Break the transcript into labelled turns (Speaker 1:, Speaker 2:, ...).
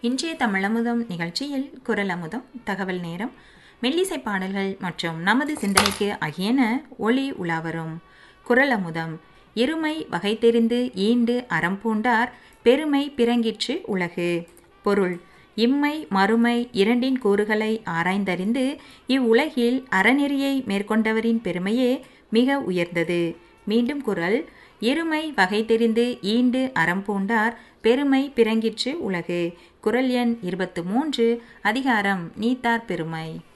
Speaker 1: இன்றைய தமிழமுதம் நிகழ்ச்சியில் குரல் அமுதம் தகவல் நேரம் மெல்லிசை பாடல்கள் மற்றும் நமது சிந்தனைக்கு ஆகியன ஒளி உலாவரும் குரல் அமுதம் இருமை வகை தெரிந்து ஈண்டு அறம் பூண்டார் பெருமை பிறங்கிற்று உலகு பொருள் இம்மை மறுமை இரண்டின் கூறுகளை ஆராய்ந்தறிந்து இவ்வுலகில் அறநெறியை மேற்கொண்டவரின் பெருமையே மிக உயர்ந்தது மீண்டும் குரல் இருமை வகை தெரிந்து ஈண்டு அறம் பூண்டார் பெருமை பிறங்கிற்று உலகு குரல் எண் இருபத்து மூன்று அதிகாரம் நீத்தார் பெருமை